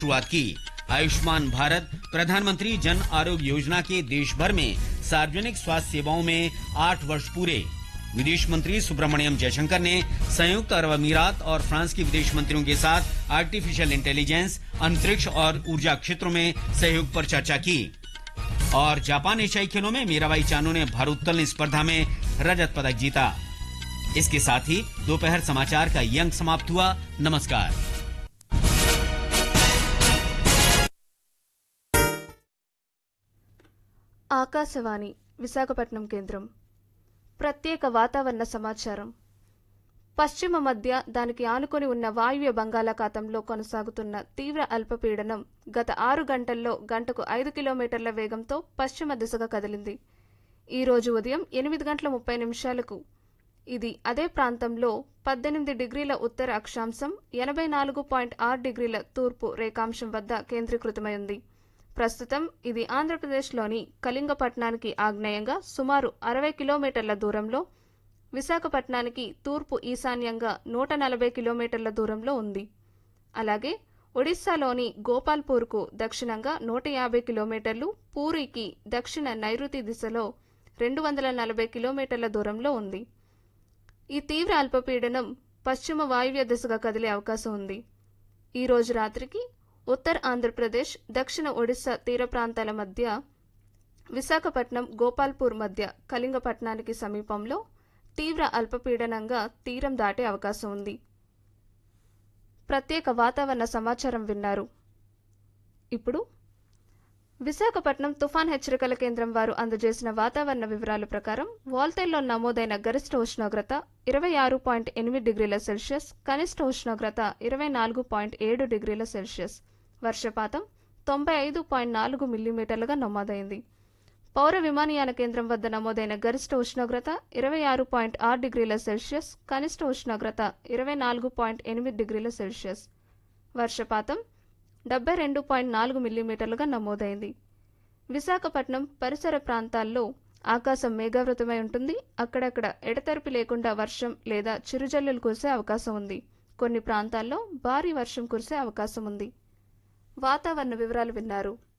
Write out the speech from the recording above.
शुरुआत की आयुष्मान भारत प्रधानमंत्री जन आरोग्य योजना के देश भर में सार्वजनिक स्वास्थ्य सेवाओं में आठ वर्ष पूरे विदेश मंत्री सुब्रमण्यम जयशंकर ने संयुक्त अरब अमीरात और फ्रांस के विदेश मंत्रियों के साथ आर्टिफिशियल इंटेलिजेंस अंतरिक्ष और ऊर्जा क्षेत्रों में सहयोग पर चर्चा की और जापान एशियाई खेलों में मीराबाई चानू ने भारोत्तोलन स्पर्धा में रजत पदक जीता इसके साथ ही दोपहर समाचार का ये अंक समाप्त हुआ नमस्कार ఆకాశవాణి విశాఖపట్నం కేంద్రం ప్రత్యేక వాతావరణ సమాచారం పశ్చిమ మధ్య దానికి ఆనుకొని ఉన్న వాయువ్య బంగాళాఖాతంలో కొనసాగుతున్న తీవ్ర అల్పపీడనం గత ఆరు గంటల్లో గంటకు ఐదు కిలోమీటర్ల వేగంతో పశ్చిమ దిశగా కదిలింది ఈ రోజు ఉదయం ఎనిమిది గంటల ముప్పై నిమిషాలకు ఇది అదే ప్రాంతంలో పద్దెనిమిది డిగ్రీల ఉత్తర అక్షాంశం ఎనభై నాలుగు పాయింట్ ఆరు డిగ్రీల తూర్పు రేఖాంశం వద్ద కేంద్రీకృతమై ఉంది ప్రస్తుతం ఇది ఆంధ్రప్రదేశ్లోని కళింగపట్నానికి ఆగ్నేయంగా సుమారు అరవై కిలోమీటర్ల దూరంలో విశాఖపట్నానికి తూర్పు ఈశాన్యంగా నూట నలభై కిలోమీటర్ల దూరంలో ఉంది అలాగే ఒడిశాలోని గోపాల్పూర్కు దక్షిణంగా నూట యాభై కిలోమీటర్లు పూరికి దక్షిణ నైరుతి దిశలో రెండు వందల నలభై కిలోమీటర్ల దూరంలో ఉంది ఈ తీవ్ర అల్పపీడనం పశ్చిమ వాయువ్య దిశగా కదిలే అవకాశం ఉంది ఈ రోజు రాత్రికి ఉత్తర ఆంధ్రప్రదేశ్ దక్షిణ ఒడిశా తీర ప్రాంతాల మధ్య విశాఖపట్నం గోపాల్పూర్ మధ్య కళింగపట్నానికి సమీపంలో తీవ్ర అల్పపీడనంగా తీరం దాటే అవకాశం ఉంది ప్రత్యేక వాతావరణ సమాచారం విన్నారు ఇప్పుడు విశాఖపట్నం తుఫాన్ హెచ్చరికల కేంద్రం వారు అందజేసిన వాతావరణ వివరాల ప్రకారం వాల్తేల్లో నమోదైన గరిష్ట ఉష్ణోగ్రత ఇరవై ఆరు పాయింట్ ఎనిమిది డిగ్రీల సెల్సియస్ కనిష్ట ఉష్ణోగ్రత ఇరవై నాలుగు పాయింట్ ఏడు డిగ్రీల సెల్సియస్ వర్షపాతం తొంభై ఐదు పాయింట్ నాలుగు మిల్లీమీటర్లుగా నమోదైంది పౌర విమానయాన కేంద్రం వద్ద నమోదైన గరిష్ట ఉష్ణోగ్రత ఇరవై ఆరు పాయింట్ ఆరు డిగ్రీల సెల్సియస్ కనిష్ట ఉష్ణోగ్రత ఇరవై నాలుగు పాయింట్ ఎనిమిది డిగ్రీల సెల్సియస్ వర్షపాతం డెబ్బై రెండు పాయింట్ నాలుగు మిల్లీమీటర్లుగా నమోదైంది విశాఖపట్నం పరిసర ప్రాంతాల్లో ఆకాశం మేఘావృతమై ఉంటుంది అక్కడక్కడ ఎడతెరిపి లేకుండా వర్షం లేదా చిరుజల్లులు కురిసే అవకాశం ఉంది కొన్ని ప్రాంతాల్లో భారీ వర్షం కురిసే అవకాశం ఉంది వాతావరణ వివరాలు విన్నారు